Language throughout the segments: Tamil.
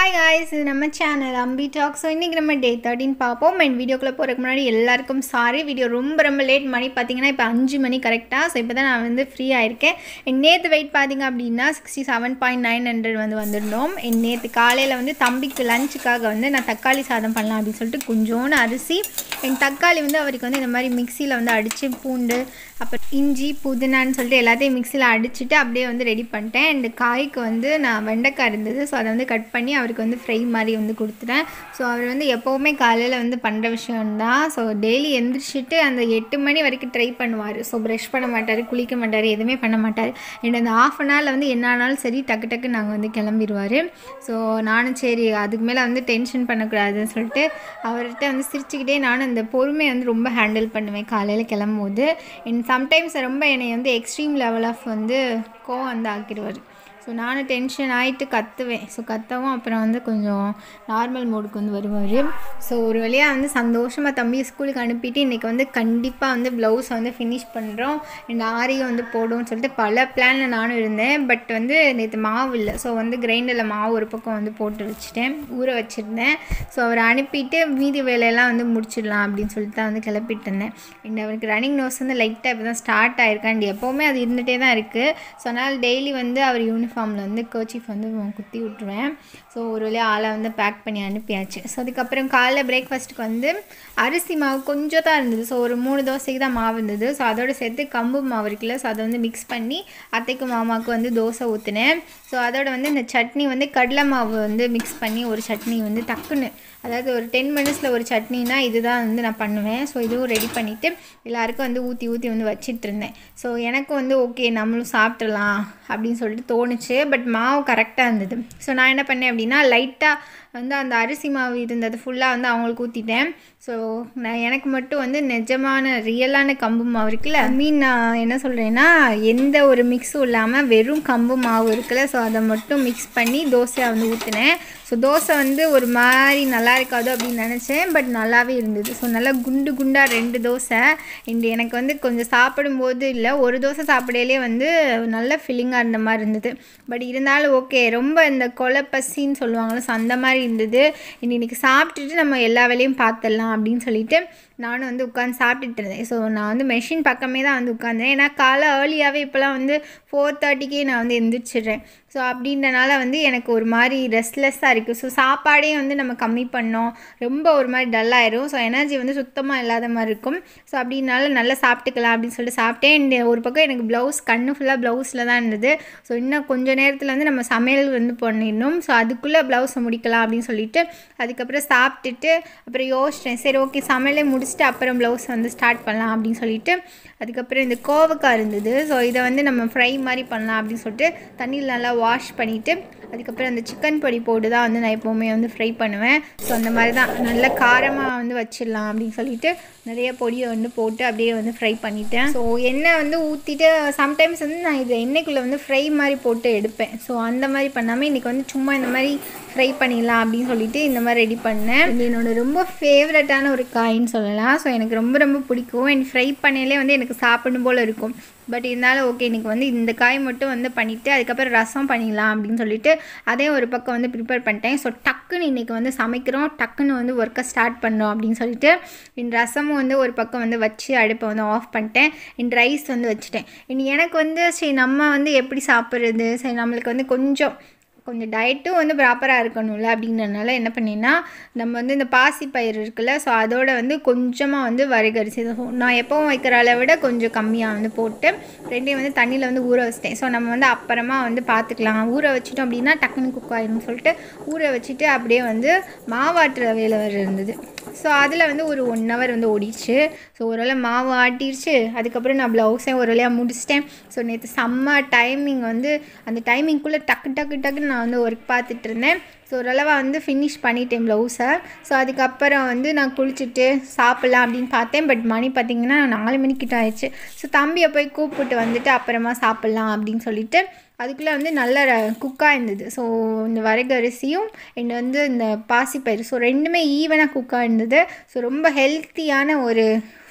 ஹாய் காய்ஸ் இது நம்ம சேனல் அம்பி டாக் ஸோ இன்றைக்கி நம்ம டே தேர்ட்டின் பார்ப்போம் அண்ட் வீடியோக்குள்ளே போகிறதுக்கு முன்னாடி எல்லாருக்கும் சாரி வீடியோ ரொம்ப ரொம்ப லேட் மணி பார்த்தீங்கன்னா இப்போ அஞ்சு மணி கரெக்டாக ஸோ இப்போ தான் நான் வந்து ஃப்ரீ ஆயிருக்கேன் என் நேற்று வெயிட் பார்த்தீங்க அப்படின்னா sixty seven point nine hundred வந்து வந்திருந்தோம் என் நேற்று காலையில் வந்து தம்பிக்கு லஞ்சுக்காக வந்து நான் தக்காளி சாதம் பண்ணலாம் அப்படின்னு சொல்லிட்டு கொஞ்சோண்டு அரிசி என் தக்காளி வந்து அவருக்கு வந்து இந்த மாதிரி மிக்சியில் வந்து அடித்து பூண்டு அப்புறம் இஞ்சி புதினான்னு சொல்லிட்டு எல்லாத்தையும் மிக்சியில் அடிச்சுட்டு அப்படியே வந்து ரெடி பண்ணிட்டேன் அண்ட் காய்க்கு வந்து நான் வெண்டைக்காய் இருந்தது ஸோ அதை வந்து கட் பண்ணி அவருக்கு வந்து ஃப்ரை மாதிரி வந்து கொடுத்துட்டேன் ஸோ அவர் வந்து எப்போவுமே காலையில் வந்து பண்ணுற விஷயம்தான் ஸோ டெய்லி எந்திரிச்சிட்டு அந்த எட்டு மணி வரைக்கும் ட்ரை பண்ணுவார் ஸோ ப்ரஷ் பண்ண மாட்டார் குளிக்க மாட்டார் எதுவுமே பண்ண மாட்டார் அண்ட் அந்த ஆஃப் அன் ஹவரில் வந்து என்ன ஆனாலும் சரி டக்கு டக்கு நாங்கள் வந்து கிளம்பிடுவார் ஸோ நானும் சரி அதுக்கு மேலே வந்து டென்ஷன் பண்ணக்கூடாதுன்னு சொல்லிட்டு அவர்கிட்ட வந்து சிரிச்சுக்கிட்டே நானும் அந்த பொறுமையை வந்து ரொம்ப ஹேண்டில் பண்ணுவேன் காலையில் கிளம்பும் போது அண்ட் சம்டைம்ஸ் ரொம்ப என்னை வந்து எக்ஸ்ட்ரீம் லெவல் ஆஃப் வந்து கோவம் வந்து ஆக்கிடுவார் ஸோ நானும் டென்ஷன் ஆகிட்டு கத்துவேன் ஸோ கத்தவும் அப்புறம் வந்து கொஞ்சம் நார்மல் மோடுக்கு வந்து வருவார் ஸோ ஒரு வழியாக வந்து சந்தோஷமாக தம்பி ஸ்கூலுக்கு அனுப்பிட்டு இன்றைக்கி வந்து கண்டிப்பாக வந்து ப்ளவுஸை வந்து ஃபினிஷ் பண்ணுறோம் அண்ட் ஆரியும் வந்து போடும்னு சொல்லிட்டு பல பிளானில் நானும் இருந்தேன் பட் வந்து நேற்று மாவு இல்லை ஸோ வந்து கிரைண்டரில் மாவு ஒரு பக்கம் வந்து போட்டு வச்சுட்டேன் ஊற வச்சுருந்தேன் ஸோ அவரை அனுப்பிட்டு மீதி வேலையெல்லாம் வந்து முடிச்சிடலாம் அப்படின்னு சொல்லிட்டு தான் வந்து கிளப்பிட்டு இருந்தேன் அண்ட் அவருக்கு ரன்னிங் நோஸ் வந்து லைட்டாக இப்போ தான் ஸ்டார்ட் ஆயிருக்கா அண்ட் எப்போவுமே அது இருந்துகிட்டே தான் இருக்குது ஸோ அதனால் டெய்லி வந்து அவர் யூனிஃபார்மில் வந்து கர்ச்சீஃப் வந்து குத்தி விட்ருவேன் ஸோ ஒரு வழியாக ஆளை வந்து பேக் பண்ணி அனுப்பியாச்சு ஸோ அதுக்கப்புறம் காலைல பிரேக்ஃபாஸ்ட்டுக்கு வந்து அரிசி மாவு கொஞ்சம் தான் இருந்தது ஸோ ஒரு மூணு தோசைக்கு தான் மாவு இருந்தது ஸோ அதோட சேர்த்து கம்பு மாவு இருக்குல்ல ஸோ அதை வந்து மிக்ஸ் பண்ணி அத்தைக்கும் மாமாவுக்கு வந்து தோசை ஊற்றினேன் ஸோ அதோட வந்து இந்த சட்னி வந்து கடலை மாவு வந்து மிக்ஸ் பண்ணி ஒரு சட்னி வந்து டக்குன்னு அதாவது ஒரு டென் மினிட்ஸில் ஒரு சட்னினா இதுதான் வந்து நான் பண்ணுவேன் ஸோ இதுவும் ரெடி பண்ணிவிட்டு எல்லாருக்கும் வந்து ஊற்றி ஊற்றி வந்து வச்சிட்டு இருந்தேன் ஸோ எனக்கும் வந்து ஓகே நம்மளும் சாப்பிட்றலாம் அப்படின்னு சொல்லிட்டு தோணுச்சு பட் மாவு கரெக்டாக இருந்தது ஸோ நான் என்ன பண்ணேன் அப்படின்னா லைட்டாக வந்து அந்த அரிசி மாவு இருந்தது ஃபுல்லாக வந்து அவங்களுக்கு ஊற்றிட்டேன் ஸோ நான் எனக்கு மட்டும் வந்து நிஜமான ரியலான கம்பு மாவு இருக்குல்ல மீன் நான் என்ன சொல்கிறேன்னா எந்த ஒரு மிக்ஸும் இல்லாமல் வெறும் கம்பு மாவு இருக்குல்ல ஸோ அதை மட்டும் மிக்ஸ் பண்ணி தோசையாக வந்து ஊற்றினேன் ஸோ தோசை வந்து ஒரு மாதிரி நல்லா இருக்காது அப்படின்னு நினச்சேன் பட் நல்லாவே இருந்தது ஸோ நல்லா குண்டு குண்டாக ரெண்டு தோசை இந்த எனக்கு வந்து கொஞ்சம் சாப்பிடும்போது இல்லை ஒரு தோசை சாப்பிடையிலே வந்து நல்ல ஃபில்லிங்காக இருந்த மாதிரி இருந்தது பட் இருந்தாலும் ஓகே ரொம்ப இந்த கொலை பசின்னு சொல்லுவாங்களோ ஸோ அந்த மாதிரி இருந்தது இன்னைக்கு சாப்பிட்டுட்டு நம்ம எல்லா வேலையும் பார்த்துடலாம் அப்படின்னு சொல்லிட்டு நானும் வந்து உட்காந்து சாப்பிட்டுட்டு இருந்தேன் ஸோ நான் வந்து மெஷின் பக்கமே தான் வந்து உட்காந்தேன் ஏன்னா காலை ஏர்லியாகவே இப்போலாம் வந்து ஃபோர் தேர்ட்டிக்கே நான் வந்து எந்திரிச்சிடுறேன் ஸோ அப்படின்றனால வந்து எனக்கு ஒரு மாதிரி ரெஸ்ட்லெஸ்ஸாக இருக்குது ஸோ சாப்பாடே வந்து நம்ம கம்மி பண்ணோம் ரொம்ப ஒரு மாதிரி டல்லாயிரும் ஸோ எனர்ஜி வந்து சுத்தமாக இல்லாத மாதிரி இருக்கும் ஸோ அப்படின்னால நல்லா சாப்பிட்டுக்கலாம் அப்படின்னு சொல்லிட்டு சாப்பிட்டேன் இந்த ஒரு பக்கம் எனக்கு ப்ளவுஸ் கண்ணு ஃபுல்லாக ப்ளவுஸில் தான் இருந்தது ஸோ இன்னும் கொஞ்சம் நேரத்தில் வந்து நம்ம சமையல் வந்து பண்ணிடணும் ஸோ அதுக்குள்ளே ப்ளவுஸை முடிக்கலாம் அப்படின்னு சொல்லிட்டு அதுக்கப்புறம் சாப்பிட்டுட்டு அப்புறம் யோசிச்சேன் சரி ஓகே சமையலே முடிச்சுட்டு அப்புறம் ப்ளவுஸ் வந்து ஸ்டார்ட் பண்ணலாம் அப்படின்னு சொல்லிட்டு அதுக்கப்புறம் இந்த கோவக்காய் இருந்தது ஸோ இதை வந்து நம்ம ஃப்ரை மாதிரி பண்ணலாம் அப்படின்னு சொல்லிட்டு தண்ணியில் நல்லா வாஷ் பண்ணிவிட்டு அதுக்கப்புறம் அந்த சிக்கன் பொடி போட்டு தான் வந்து நான் எப்போவுமே வந்து ஃப்ரை பண்ணுவேன் ஸோ அந்த மாதிரி தான் நல்ல காரமாக வந்து வச்சிடலாம் அப்படின்னு சொல்லிட்டு நிறைய பொடியை வந்து போட்டு அப்படியே வந்து ஃப்ரை பண்ணிட்டேன் ஸோ எண்ணெய் வந்து ஊற்றிட்டு சம்டைம்ஸ் வந்து நான் இதை எண்ணெய்க்குள்ளே வந்து ஃப்ரை மாதிரி போட்டு எடுப்பேன் ஸோ அந்த மாதிரி பண்ணாமல் இன்றைக்கி வந்து சும்மா இந்த மாதிரி ஃப்ரை பண்ணிடலாம் அப்படின்னு சொல்லிட்டு இந்த மாதிரி ரெடி பண்ணேன் இது என்னோட ரொம்ப ஃபேவரட்டான ஒரு காயின்னு சொல்லலாம் ஸோ எனக்கு ரொம்ப ரொம்ப பிடிக்கும் அண்ட் ஃப்ரை பண்ணையிலே வந்து எனக்கு சாப்பிடும் போல் இருக்கும் பட் இருந்தாலும் ஓகே இன்றைக்கி வந்து இந்த காய் மட்டும் வந்து பண்ணிவிட்டு அதுக்கப்புறம் ரசம் பண்ணிடலாம் அப்படின்னு சொல்லிட்டு அதே ஒரு பக்கம் வந்து ப்ரிப்பேர் பண்ணிட்டேன் ஸோ டக்குன்னு இன்றைக்கி வந்து சமைக்கிறோம் டக்குன்னு வந்து ஒர்க்கை ஸ்டார்ட் பண்ணோம் அப்படின்னு சொல்லிட்டு இந்த ரசமும் வந்து ஒரு பக்கம் வந்து வச்சு அடுப்பை வந்து ஆஃப் பண்ணிட்டேன் இந்த ரைஸ் வந்து வச்சுட்டேன் இனி எனக்கு வந்து சரி நம்ம வந்து எப்படி சாப்பிட்றது சரி நம்மளுக்கு வந்து கொஞ்சம் கொஞ்சம் டயட்டும் வந்து ப்ராப்பராக இருக்கணும்ல அப்படின்றனால என்ன பண்ணேன்னா நம்ம வந்து இந்த பாசி பயிர் இருக்குல்ல ஸோ அதோட வந்து கொஞ்சமாக வந்து வரகரிசி நான் எப்போவும் வைக்கிற அளவை விட கொஞ்சம் கம்மியாக வந்து போட்டு ரெண்டையும் வந்து தண்ணியில் வந்து ஊற வச்சிட்டேன் ஸோ நம்ம வந்து அப்புறமா வந்து பார்த்துக்கலாம் ஊற வச்சிட்டோம் அப்படின்னா டக்குன்னு குக் ஆயிரும்னு சொல்லிட்டு ஊற வச்சுட்டு அப்படியே வந்து மாவாட்டுற வேலை வர இருந்தது ஸோ அதில் வந்து ஒரு ஒன் ஹவர் வந்து ஓடிடுச்சு ஸோ ஓரளவு மாவு ஆட்டிடுச்சு அதுக்கப்புறம் நான் ப்ளவுஸையும் ஒரு வழியாக முடிச்சிட்டேன் ஸோ நேற்று செம்ம டைமிங் வந்து அந்த டைமிங்குள்ளே டக்கு டக்கு டக்குன்னு நான் வந்து ஒர்க் பார்த்துட்டு இருந்தேன் ஸோ ஓரளவாக வந்து ஃபினிஷ் பண்ணிட்டேன் ப்ளவுஸை ஸோ அதுக்கப்புறம் வந்து நான் குளிச்சுட்டு சாப்பிட்லாம் அப்படின்னு பார்த்தேன் பட் மணி பார்த்திங்கன்னா நாலு மணிக்கிட்ட ஆயிடுச்சு ஸோ தம்பியை போய் கூப்பிட்டு வந்துட்டு அப்புறமா சாப்பிட்லாம் அப்படின்னு சொல்லிட்டு அதுக்குள்ளே வந்து நல்ல குக்காக இருந்தது ஸோ இந்த வரகரிசியும் அண்ட் வந்து இந்த பாசிப்பயிறு ஸோ ரெண்டுமே ஈவனாக குக்காக இருந்தது ஸோ ரொம்ப ஹெல்த்தியான ஒரு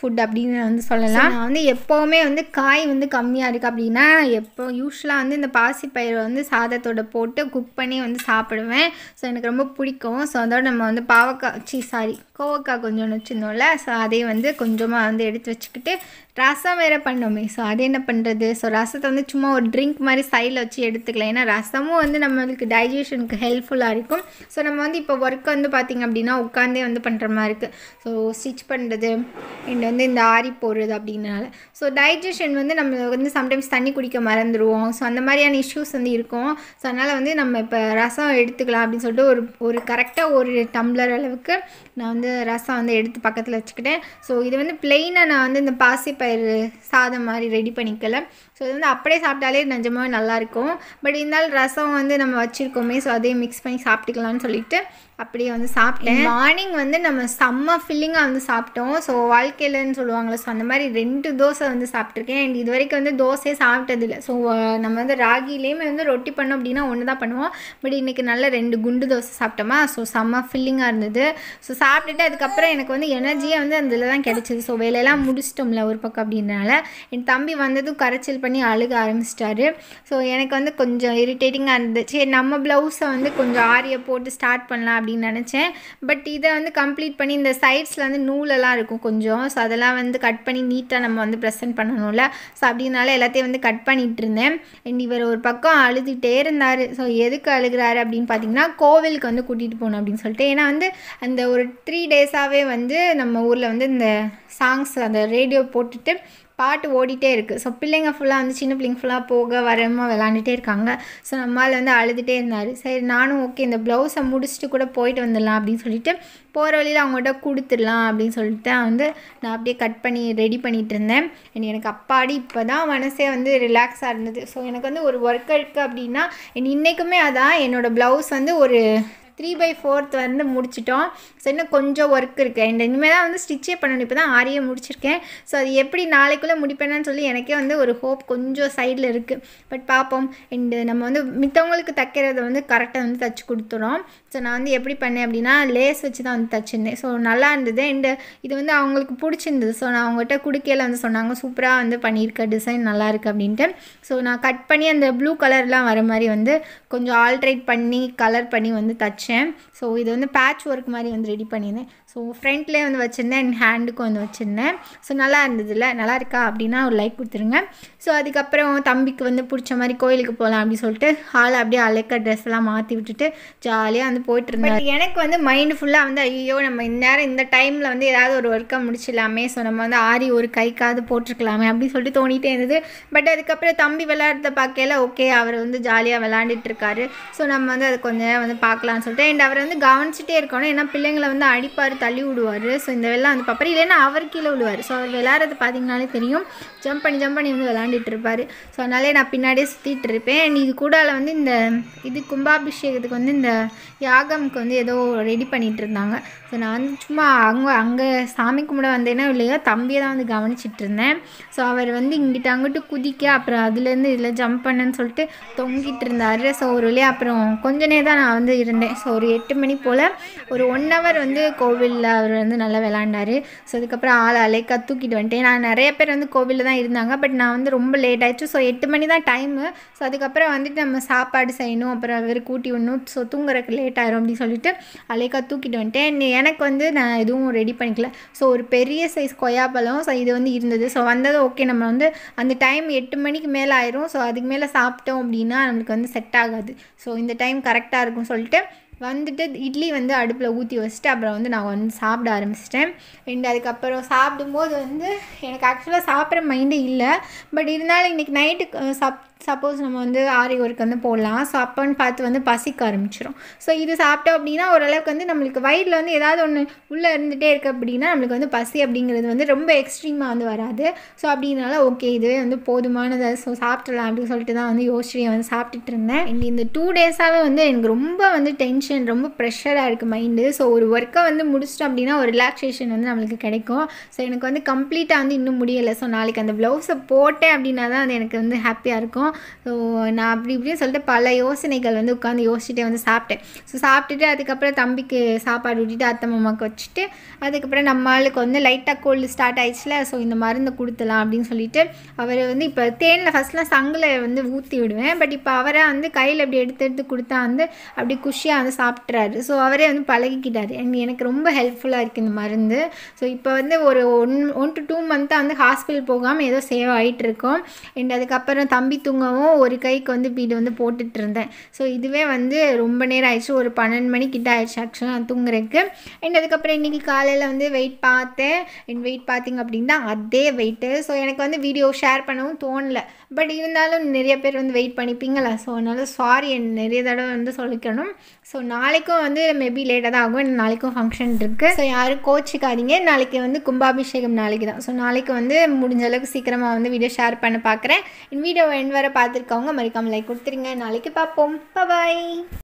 ஃபுட் அப்படின்னு வந்து சொல்லலாம் நான் வந்து எப்போவுமே வந்து காய் வந்து கம்மியாக இருக்குது அப்படின்னா எப்போ யூஸ்வலாக வந்து இந்த பாசிப்பயிரை வந்து சாதத்தோட போட்டு குக் பண்ணி வந்து சாப்பிடுவேன் ஸோ எனக்கு ரொம்ப பிடிக்கும் ஸோ அதோட நம்ம வந்து பாவக்காய் சி சாரி கோவக்காய் கொஞ்சம் வச்சுருந்தோம்ல ஸோ அதையும் வந்து கொஞ்சமாக வந்து எடுத்து வச்சுக்கிட்டு ரசம் வேறு பண்ணோமே ஸோ அது என்ன பண்ணுறது ஸோ ரசத்தை வந்து சும்மா ஒரு ட்ரிங்க் மாதிரி சைடில் வச்சு எடுத்துக்கலாம் ஏன்னா ரசமும் வந்து நம்மளுக்கு டைஜஷனுக்கு ஹெல்ப்ஃபுல்லாக இருக்கும் ஸோ நம்ம வந்து இப்போ ஒர்க் வந்து பார்த்திங்க அப்படின்னா உட்காந்தே வந்து பண்ணுற மாதிரி இருக்குது ஸோ ஸ்டிச் பண்ணுறது அண்ட் வந்து இந்த ஆரி போடுறது அப்படின்னால ஸோ டைஜஷன் வந்து நம்ம வந்து சம்டைம்ஸ் தண்ணி குடிக்க மறந்துடுவோம் ஸோ அந்த மாதிரியான இஷ்யூஸ் வந்து இருக்கும் ஸோ அதனால் வந்து நம்ம இப்போ ரசம் எடுத்துக்கலாம் அப்படின்னு சொல்லிட்டு ஒரு ஒரு கரெக்டாக ஒரு டம்ளர் அளவுக்கு நான் வந்து ரசம் வந்து எடுத்து பக்கத்தில் வச்சுக்கிட்டேன் ஸோ இது வந்து பிளெயினாக நான் வந்து இந்த பாசிப்பயிறு சாதம் மாதிரி ரெடி பண்ணிக்கல ஸோ இது வந்து அப்படியே சாப்பிட்டாலே நிஜமாவே நல்லாயிருக்கும் பட் இருந்தாலும் ரசம் வந்து நம்ம வச்சுருக்கோமே ஸோ அதையும் மிக்ஸ் பண்ணி சாப்பிட்டுக்கலாம்னு சொல்லிட்டு அப்படியே வந்து சாப்பிட்டேன் மார்னிங் வந்து நம்ம செம்ம ஃபில்லிங்காக வந்து சாப்பிட்டோம் ஸோ வாழ்க்கையிலன்னு சொல்லுவாங்களே ஸோ அந்த மாதிரி ரெண்டு தோசை வந்து சாப்பிட்ருக்கேன் அண்ட் இது வரைக்கும் வந்து தோசையே சாப்பிட்டதில்லை ஸோ நம்ம வந்து ராகிலேயுமே வந்து ரொட்டி பண்ணோம் அப்படின்னா ஒன்று தான் பண்ணுவோம் பட் இன்றைக்கி நல்ல ரெண்டு குண்டு தோசை சாப்பிட்டோமா ஸோ செம்ம ஃபில்லிங்காக இருந்தது ஸோ சாப்பிட்டுட்டு அதுக்கப்புறம் எனக்கு வந்து எனர்ஜியே வந்து அதில் தான் கிடச்சிது ஸோ வேலையெல்லாம் முடிச்சிட்டோம்ல ஒரு பக்கம் அப்படின்றனால என் தம்பி வந்ததும் கரைச்சல் பண்ணி அழுக ஆரம்பிச்சிட்டாரு ஸோ எனக்கு வந்து கொஞ்சம் இரிட்டேட்டிங்காக இருந்தது சரி நம்ம ப்ளவுஸை வந்து கொஞ்சம் ஆரியை போட்டு ஸ்டார்ட் பண்ணலாம் அப்படின்னு நினச்சேன் பட் இதை வந்து கம்ப்ளீட் பண்ணி இந்த சைட்ஸில் வந்து நூலெல்லாம் இருக்கும் கொஞ்சம் ஸோ அதெல்லாம் வந்து கட் பண்ணி நீட்டாக நம்ம வந்து ப்ரெசென்ட் பண்ணணும்ல ஸோ அப்படின்னால எல்லாத்தையும் வந்து கட் பண்ணிகிட்டு இருந்தேன் அண்ட் இவர் ஒரு பக்கம் அழுதுகிட்டே இருந்தார் ஸோ எதுக்கு அழுகிறாரு அப்படின்னு பார்த்தீங்கன்னா கோவிலுக்கு வந்து கூட்டிகிட்டு போகணும் அப்படின்னு சொல்லிட்டு ஏன்னா வந்து அந்த ஒரு த்ரீ டேஸாகவே வந்து நம்ம ஊரில் வந்து இந்த சாங்ஸ் அந்த ரேடியோ போட்டுட்டு பாட்டு ஓடிட்டே இருக்குது ஸோ பிள்ளைங்க ஃபுல்லாக வந்து சின்ன பிள்ளைங்க ஃபுல்லாக போக வரமா விளாண்டுட்டே இருக்காங்க ஸோ நம்மால் வந்து அழுதுகிட்டே இருந்தார் சரி நானும் ஓகே இந்த ப்ளவுஸை முடிச்சுட்டு கூட போயிட்டு வந்துடலாம் அப்படின்னு சொல்லிட்டு போகிற வழியில் அவங்கள்ட்ட கொடுத்துடலாம் அப்படின்னு சொல்லிட்டு வந்து நான் அப்படியே கட் பண்ணி ரெடி பண்ணிகிட்டு இருந்தேன் அண்ட் எனக்கு அப்பாடி இப்போ தான் மனசே வந்து ரிலாக்ஸாக இருந்தது ஸோ எனக்கு வந்து ஒரு ஒர்க் இருக்குது அப்படின்னா இன்றைக்குமே அதான் என்னோடய ப்ளவுஸ் வந்து ஒரு த்ரீ பை ஃபோர்த் வந்து முடிச்சிட்டோம் ஸோ இன்னும் கொஞ்சம் ஒர்க் இருக்குது அண்ட் இனிமேல் தான் வந்து ஸ்டிச்சே பண்ணணும் இப்போ தான் ஆரியை முடிச்சிருக்கேன் ஸோ அது எப்படி நாளைக்குள்ளே முடிப்பேன்னு சொல்லி எனக்கே வந்து ஒரு ஹோப் கொஞ்சம் சைடில் இருக்குது பட் பார்ப்போம் அண்டு நம்ம வந்து மித்தவங்களுக்கு தைக்கிறத வந்து கரெக்டாக வந்து தைச்சி கொடுத்துறோம் ஸோ நான் வந்து எப்படி பண்ணேன் அப்படின்னா லேஸ் வச்சு தான் வந்து தைச்சிருந்தேன் ஸோ நல்லா இருந்தது அண்டு இது வந்து அவங்களுக்கு பிடிச்சிருந்தது ஸோ நான் அவங்ககிட்ட குடுக்கையில் வந்து சொன்னாங்க சூப்பராக வந்து பண்ணியிருக்க டிசைன் நல்லா இருக்குது அப்படின்ட்டு ஸோ நான் கட் பண்ணி அந்த ப்ளூ கலர்லாம் வர மாதிரி வந்து கொஞ்சம் ஆல்ட்ரேட் பண்ணி கலர் பண்ணி வந்து தைச்சேன் ஸோ இது வந்து பேட்ச் ஒர்க் மாதிரி வந்து ரெடி பண்ணியிருந்தேன் ஸோ ஃப்ரண்ட்லேயே வந்து வச்சுருந்தேன் அண்ட் ஹேண்டுக்கும் வந்து வச்சுருந்தேன் ஸோ நல்லா இருந்ததுல நல்லா இருக்கா அப்படின்னா ஒரு லைக் கொடுத்துருங்க ஸோ அதுக்கப்புறம் தம்பிக்கு வந்து பிடிச்ச மாதிரி கோயிலுக்கு போகலாம் அப்படின்னு சொல்லிட்டு ஹால் அப்படியே அழைக்க ட்ரெஸ் எல்லாம் மாற்றி விட்டுட்டு ஜாலியாக வந்து போயிட்டு இருந்தேன் எனக்கு வந்து மைண்டு ஃபுல்லாக வந்து ஐயோ நம்ம இந்நேரம் இந்த டைமில் வந்து ஏதாவது ஒரு ஒர்க்கை முடிச்சிடலாமே ஸோ நம்ம வந்து ஆரி ஒரு கைக்காவது போட்டிருக்கலாமே அப்படின்னு சொல்லிட்டு தோணிட்டே இருந்தது பட் அதுக்கப்புறம் தம்பி விளையாடுறத பார்க்கல ஓகே அவர் வந்து ஜாலியாக விளையாண்டுட்டு இருக்காரு ஸோ நம்ம வந்து அது கொஞ்ச நேரம் வந்து பார்க்கலாம்னு சொல்லிட்டு அண்ட் அவர் வந்து கவனிச்சிட்டே இருக்கணும் ஏன்னா பிள்ளைங்களை வந்து அடிப்பார் தள்ளி விடுவார் ஸோ இந்த வெள்ளம் வந்து பார்ப்பாரு இல்லைன்னா அவர் கீழே விடுவார் ஸோ அவர் விளையாடுறது பார்த்தீங்கனாலே தெரியும் ஜம்ப் பண்ணி ஜம்ப் பண்ணி வந்து விளாண்டுட்டு இருப்பார் ஸோ அதனாலே நான் பின்னாடியே சுற்றிட்டு இருப்பேன் அண்ட் இது கூடால வந்து இந்த இது கும்பாபிஷேகத்துக்கு வந்து இந்த யாகம்க்கு வந்து ஏதோ ரெடி பண்ணிகிட்டு இருந்தாங்க ஸோ நான் வந்து சும்மா அங்கே அங்கே சாமி கும்பிட வந்தேனோ இல்லையோ தம்பியை தான் வந்து கவனிச்சிட்டு இருந்தேன் ஸோ அவர் வந்து இங்கிட்ட அங்கிட்டு குதிக்க அப்புறம் அதுலேருந்து இதில் ஜம்ப் பண்ணுன்னு சொல்லிட்டு தொங்கிட்டு இருந்தார் ஸோ ஒரு வழியாக அப்புறம் கொஞ்ச நேரம் தான் நான் வந்து இருந்தேன் ஸோ ஒரு எட்டு மணி போல் ஒரு ஒன் ஹவர் வந்து கோவிலில் அவர் வந்து நல்லா விளாண்டாரு ஸோ அதுக்கப்புறம் ஆள் அலைக்கா தூக்கிட்டு வந்துட்டேன் நான் நிறைய பேர் வந்து கோவிலில் தான் இருந்தாங்க பட் நான் வந்து ரொம்ப லேட் ஆயிடுச்சு ஸோ எட்டு மணி தான் டைமு ஸோ அதுக்கப்புறம் வந்துட்டு நம்ம சாப்பாடு செய்யணும் அப்புறம் அவர் கூட்டி விடணும் ஸோ தூங்குறதுக்கு லேட் ஆயிரும் அப்படின்னு சொல்லிட்டு அலைக்கா தூக்கிட்டு வந்துட்டேன் எனக்கு வந்து நான் எதுவும் ரெடி பண்ணிக்கல ஸோ ஒரு பெரிய சைஸ் கொய்யாப்பழம் ஸோ இது வந்து இருந்தது ஸோ வந்தது ஓகே நம்ம வந்து அந்த டைம் எட்டு மணிக்கு மேலே ஆயிரும் ஸோ அதுக்கு மேலே சாப்பிட்டோம் அப்படின்னா நம்மளுக்கு வந்து செட் ஆகாது ஸோ இந்த டைம் கரெக்டாக இருக்கும் சொல்லிட்டு வந்துட்டு இட்லி வந்து அடுப்பில் ஊற்றி வச்சுட்டு அப்புறம் வந்து நான் வந்து சாப்பிட ஆரம்பிச்சிட்டேன் அண்ட் அதுக்கப்புறம் சாப்பிடும்போது வந்து எனக்கு ஆக்சுவலாக சாப்பிட்ற மைண்டே இல்லை பட் இருந்தாலும் இன்றைக்கி நைட்டு சப் சப்போஸ் நம்ம வந்து ஆரி ஒர்க் வந்து போடலாம் ஸோ அப்போன்னு பார்த்து வந்து பசிக்க ஆரம்பிச்சிடும் ஸோ இது சாப்பிட்டோம் அப்படின்னா ஓரளவுக்கு வந்து நம்மளுக்கு வயிறில் வந்து ஏதாவது ஒன்று உள்ளே இருந்துகிட்டே இருக்குது அப்படின்னா நம்மளுக்கு வந்து பசி அப்படிங்கிறது வந்து ரொம்ப எக்ஸ்ட்ரீமாக வந்து வராது ஸோ அப்படின்னால ஓகே இதுவே வந்து போதுமானது ஸோ சாப்பிட்றலாம் அப்படின்னு சொல்லிட்டு தான் வந்து யோசிச்சு வந்து சாப்பிட்டுட்டு இருந்தேன் அண்ட் இந்த டூ டேஸாகவே வந்து எனக்கு ரொம்ப வந்து டென்ஷன் ரொம்ப ப்ரெஷராக இருக்குது மைண்டு ஸோ ஒரு ஒர்க்கை வந்து முடிச்சிட்டோம் அப்படின்னா ஒரு ரிலாக்ஸேஷன் வந்து நம்மளுக்கு கிடைக்கும் ஸோ எனக்கு வந்து கம்ப்ளீட்டாக வந்து இன்னும் முடியலை ஸோ நாளைக்கு அந்த ப்ளவுஸை போட்டேன் அப்படின்னா தான் அது எனக்கு வந்து ஹாப்பியாக இருக்கும் ஸோ நான் அப்படி இப்படின்னு சொல்லிட்டு பல யோசனைகள் வந்து உட்காந்து யோசிச்சுட்டே வந்து சாப்பிட்டேன் ஸோ சாப்பிட்டுட்டு அதுக்கப்புறம் தம்பிக்கு சாப்பாடு ஊட்டிட்டு அத்தை மாமாவுக்கு வச்சுட்டு அதுக்கப்புறம் நம்ம ஆளுக்கு வந்து லைட்டாக கோல்டு ஸ்டார்ட் ஆயிடுச்சுல ஸோ இந்த மருந்து கொடுத்துலாம் அப்படின்னு சொல்லிட்டு அவர் வந்து இப்போ தேனில் ஃபஸ்ட்லாம் சங்கில் வந்து ஊற்றி விடுவேன் பட் இப்போ அவரை வந்து கையில் இப்படி எடுத்து எடுத்து கொடுத்தா வந்து அப்படி குஷியாக வந்து சாப்பிட்றாரு ஸோ அவரே வந்து பழகிக்கிட்டாரு And எனக்கு ரொம்ப ஹெல்ப்ஃபுல்லாக இருக்குது இந்த மருந்து ஸோ இப்போ வந்து ஒரு ஒன் ஒன் டு டூ மந்த்தாக வந்து ஹாஸ்பிட்டல் போகாமல் ஏதோ சேவ் ஆகிட்டு இருக்கோம் அண்ட் அதுக்கப்புறம் தம்பி தூங்கவும் ஒரு கைக்கு வந்து பீடு வந்து போட்டுட்டு இருந்தேன் ஸோ இதுவே வந்து ரொம்ப நேரம் ஆயிடுச்சு ஒரு பன்னெண்டு மணி கிட்ட ஆயிடுச்சு ஆக்சுவலாக நான் தூங்குறதுக்கு அண்ட் அதுக்கப்புறம் இன்றைக்கி காலையில் வந்து வெயிட் பார்த்தேன் அண்ட் வெயிட் பார்த்தீங்க அப்படின்னா அதே வெயிட்டு ஸோ எனக்கு வந்து வீடியோ ஷேர் பண்ணவும் தோணல பட் இருந்தாலும் நிறைய பேர் வந்து வெயிட் பண்ணிப்பீங்களா ஸோ அதனால் சாரி நிறைய தடவை வந்து சொல்லிக்கணும் ஸோ நாளைக்கும் வந்து மேபி லேட்டாக தான் ஆகும் எனக்கு நாளைக்கும் ஃபங்க்ஷன் இருக்குது ஸோ யாரும் கோச்சிக்காதீங்க நாளைக்கு வந்து கும்பாபிஷேகம் நாளைக்கு தான் ஸோ நாளைக்கு வந்து முடிஞ்ச அளவுக்கு சீக்கிரமாக வந்து வீடியோ ஷேர் பண்ண பார்க்குறேன் வீடியோ எண்ட் வர பார்த்துருக்கவங்க மறக்காமல் லைக் கொடுத்துருங்க நாளைக்கு பார்ப்போம் பாய்